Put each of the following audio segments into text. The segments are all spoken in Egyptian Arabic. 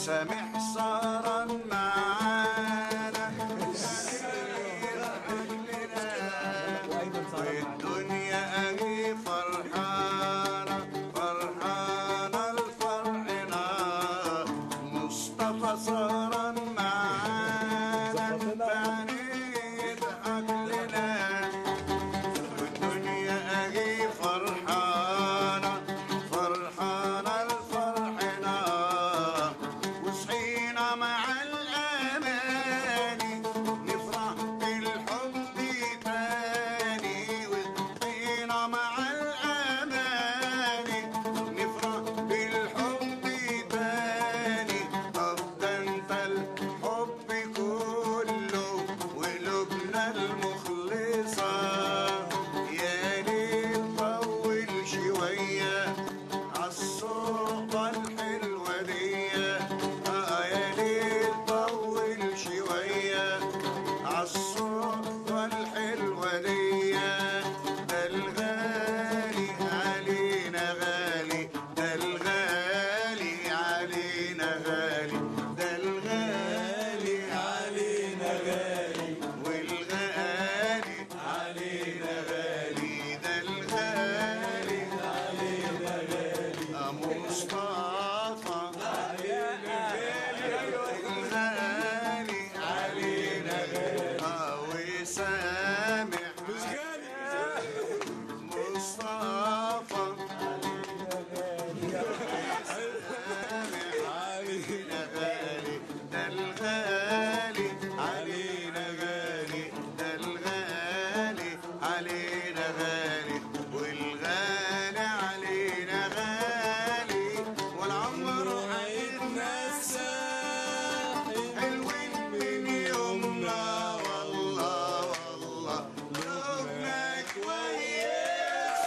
وسامح صار معانا والدنيا اهي فرحانة فرحانة الفرحنا مصطفى صار معانا فعني يضحك لنا والدنيا اهي فرحانة فرحانة الفرحنا وصحينا مع الأماني نفرح بالحب تاني وصحينا مع الأماني نفرح بالحب تاني طب ده انت الحب كله وقلوبنا المخلصة يا ليل طول شوية عالصحبة الحلوة دي آه يا ليل طول شوية عالصحبة الحلوة دي ده الغالي علينا غالي ده الغالي علينا غالي ده الغالي علينا غالي والغالي علينا غالي ده الغالي علينا غالي مصطفى الغالي علينا غالي آه وسامح مصطفى علينا غالي ده الغالي علينا غالي ده الغالي علينا غالي والغالي علينا غالي والعمر هيتنسى حلوين من يومنا والله والله يومنا كويس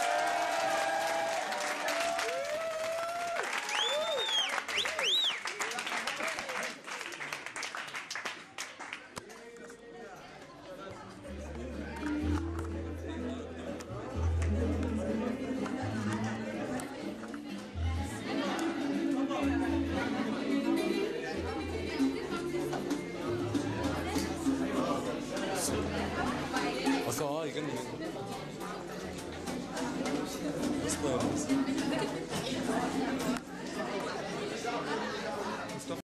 아까 이겼네. 멋있다.